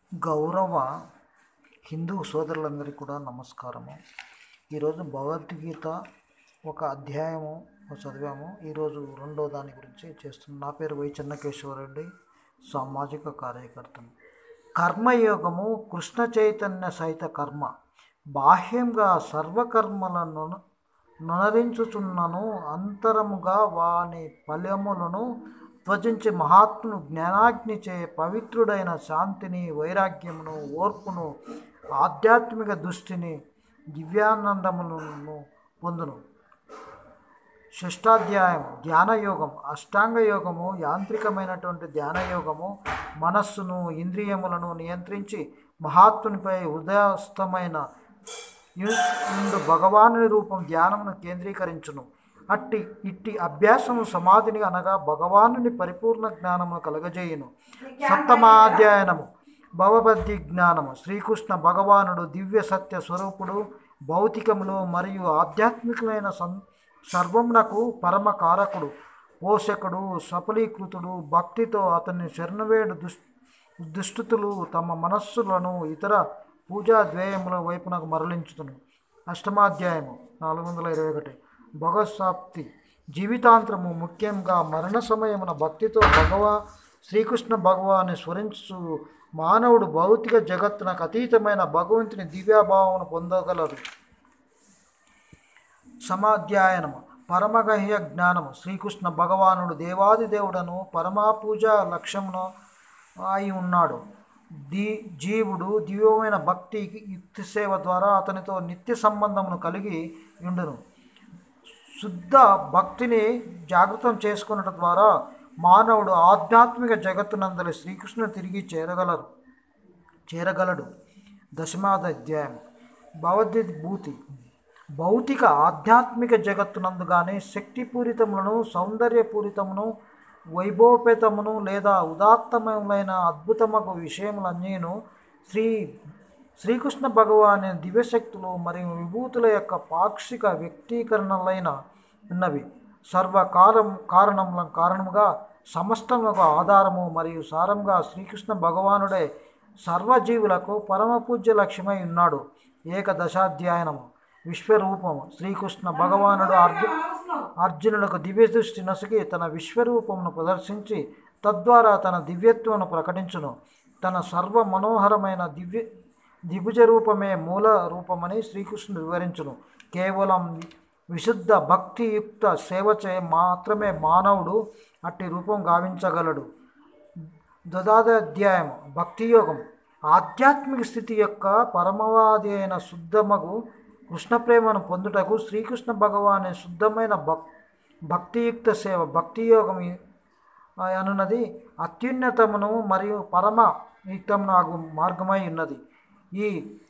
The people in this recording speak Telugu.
గౌరవ హిందూ సోదరులందరికీ కూడా నమస్కారము ఈరోజు భగవద్గీత ఒక అధ్యాయము చదివాము ఈరోజు రెండో దాని గురించి చేస్తున్నాను నా పేరు వై చెన్నకేశ్వరరెడ్డి సామాజిక కార్యకర్తను కర్మయోగము కృష్ణ చైతన్య సహిత కర్మ బాహ్యంగా సర్వకర్మలను నొనరించుచున్నను అంతరముగా వాని ఫలములను త్వజించి మహాత్మును జ్ఞానాగ్నిచే పవిత్రుడైన శాంతిని వైరాగ్యమును ఓర్పును ఆధ్యాత్మిక దృష్టిని దివ్యానందములను పొందును షష్టాధ్యాయం ధ్యానయోగం అష్టాంగ యోగము యాంత్రికమైనటువంటి ధ్యానయోగము మనస్సును ఇంద్రియములను నియంత్రించి మహాత్మునిపై ఉదయస్తమైన ఇందు భగవానుని రూపం ధ్యానమును కేంద్రీకరించును అట్టి ఇట్టి అభ్యాసము సమాధిని అనగా భగవానుని పరిపూర్ణ జ్ఞానమును కలగజేయును సప్తమాధ్యాయనము భవబద్ధి జ్ఞానము శ్రీకృష్ణ భగవానుడు దివ్య సత్య స్వరూపుడు భౌతికములు మరియు ఆధ్యాత్మికమైన సం సర్వమునకు పరమ కారకుడు పోషకుడు సఫలీకృతుడు భక్తితో అతన్ని శరణవేడు దుష్ దుష్టుతులు తమ మనస్సులను ఇతర పూజా ద్వేయముల వైపునకు మరలించుతును అష్టమాధ్యాయము నాలుగు వందల ఇరవై ఒకటి భగవత్సాప్తి జీవితాంతరము ముఖ్యంగా మరణ సమయమున భక్తితో భగవా శ్రీకృష్ణ భగవాన్ని స్మరించు మానవుడు భౌతిక జగత్తునకు అతీతమైన భగవంతుని దివ్యాభావమును పొందగలరు సమాధ్యాయనము పరమగహ్య జ్ఞానము శ్రీకృష్ణ భగవానుడు దేవాది దేవుడను పరమా పూజ లక్ష్యమును అయి ఉన్నాడు ది జీవుడు దివ్యమైన భక్తి యుక్తి సేవ ద్వారా అతనితో నిత్య సంబంధమును కలిగి ఉండును శుద్ధ భక్తిని జాగృతం చేసుకున్నట ద్వారా మానవుడు ఆధ్యాత్మిక జగత్తునందలి శ్రీకృష్ణుని తిరిగి చేరగలరు చేరగలడు దశమాధ్యాయం భూతి భౌతిక ఆధ్యాత్మిక జగత్తునందు కానీ శక్తిపూరితములను సౌందర్యపూరితమును వైభవపేతమును లేదా ఉదాత్తమైన అద్భుతమగు విషయములన్నీను శ్రీ శ్రీకృష్ణ భగవాని దివ్యశక్తులు మరియు విభూతుల యొక్క పాక్షిక వ్యక్తీకరణలైన ఉన్నవి సర్వకాలం కారణముల కారణముగా సమస్తములకు ఆధారము మరియు సారంగా శ్రీకృష్ణ భగవానుడే సర్వజీవులకు పరమ పూజ్య లక్ష్యమై ఉన్నాడు ఏకదశాధ్యాయనము విశ్వరూపము శ్రీకృష్ణ భగవానుడు అర్జు అర్జునులకు దివ్య దృష్టి నొసగి తన విశ్వరూపమును ప్రదర్శించి తద్వారా తన దివ్యత్వను ప్రకటించును తన సర్వ మనోహరమైన దివ్య దిభుజ రూపమే మూల రూపమని శ్రీకృష్ణుడు వివరించును కేవలం విశుద్ధ భక్తియుక్త సేవ చే మాత్రమే మానవుడు అట్టి రూపం గావించగలడు దదాధ్యాయం భక్తియోగం ఆధ్యాత్మిక స్థితి యొక్క పరమవాది అయిన శుద్ధమగు కృష్ణ ప్రేమను పొందుటకు శ్రీకృష్ణ భగవాని శుద్ధమైన భక్ భక్తియుక్త సేవ భక్తియోగం అనున్నది అత్యున్నతమును మరియు పరమ యుక్తమునగు మార్గమై ఉన్నది ఈ